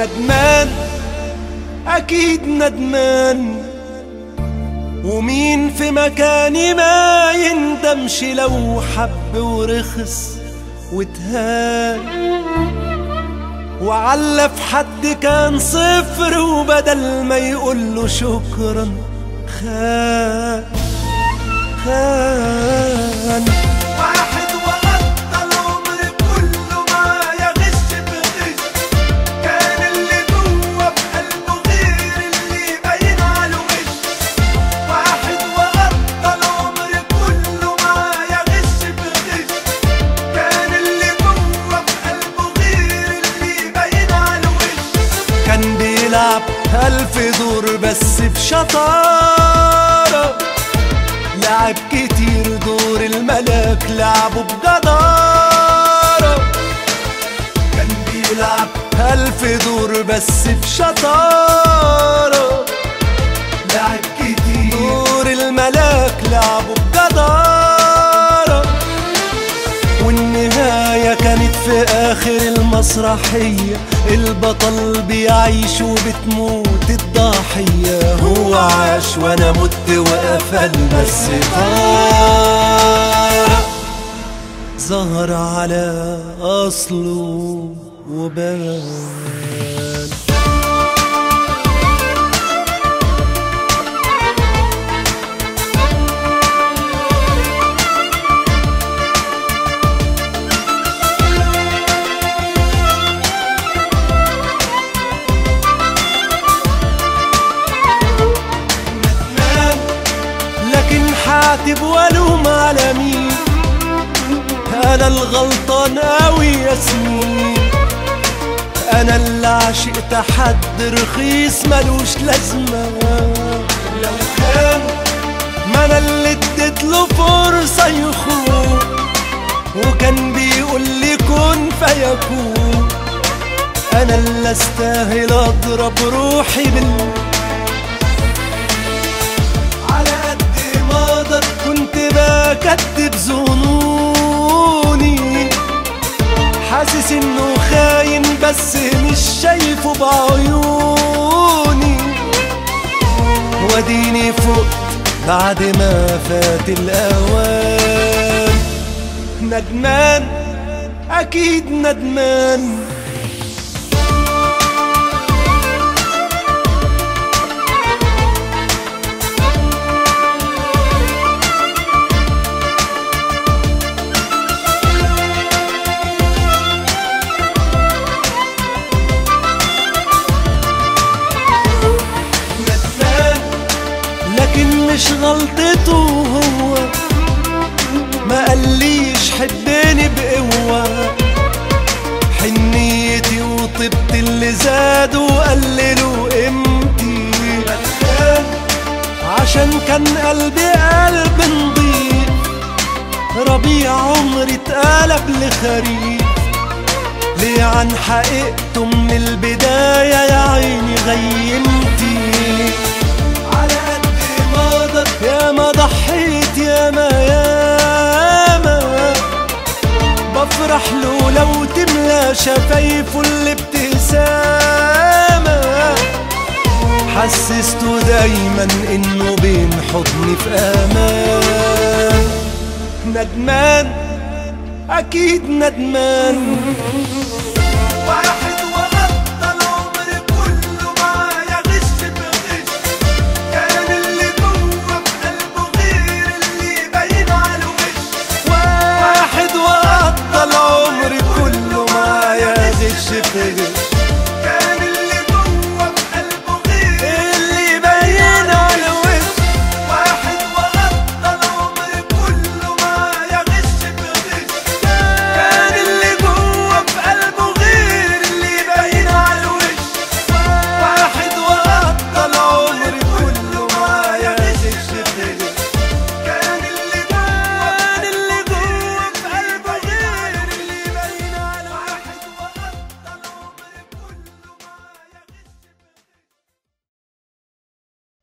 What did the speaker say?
ندمان أكيد ندمان ومين في مكاني ما يندمش لو حب ورخص واتهان وعلف حد كان صفر وبدل ما يقوله شكرا خان خان واحد وغطى العمر كله ما يغش بغش كان اللي جوه بقلبه غير اللي باين على وش واحد وغطى العمر كله ما يغش بغش كان اللي جوه بقلبه غير اللي باين على وش كان بيلعب ألف دور بس بشطارة لعب كتير دور الملاك لعبه بجدارة كان بيلعب ألف دور بس بشطارة لعب كتير دور الملاك لعبه بجدارة والنهاية كانت في آخر المسرحية البطل بيعيش وبتموت الضحية هو عاش وأنا مت وقفل بس طار ظهر على أصله وبان ندمان لكن حاتب والوم على مين انا الغلطان اوي يا سنين انا اللي عشقت حد رخيص ملوش لازمه لو كان ما انا اللي اديت له فرصه يخون وكان بيقول لي كن فيكون انا اللي استاهل اضرب روحي بال على قد ما اقدر كنت بكتب ظنوني حاسس انه خاين بس مش شايفه بعيوني واديني فقت بعد ما فات الاوان ندمان اكيد ندمان ندمان لكن مش غلطته هو ما قاليش حبني بقوة حنيتي وطبت اللي زاد وقللوا قيمتي ندمان عشان كان قلبي قلب نضيف ربيع عمري اتقلب لخريف ليه عن حقيقته من البداية يا عيني غيمتي على قد ما اقدر يا ما ضحيت يا ما يا ما بفرح له لو تملى شفايفه الابتسامة حسسته دايما انه بين حضني في امان ندمان اكيد ندمان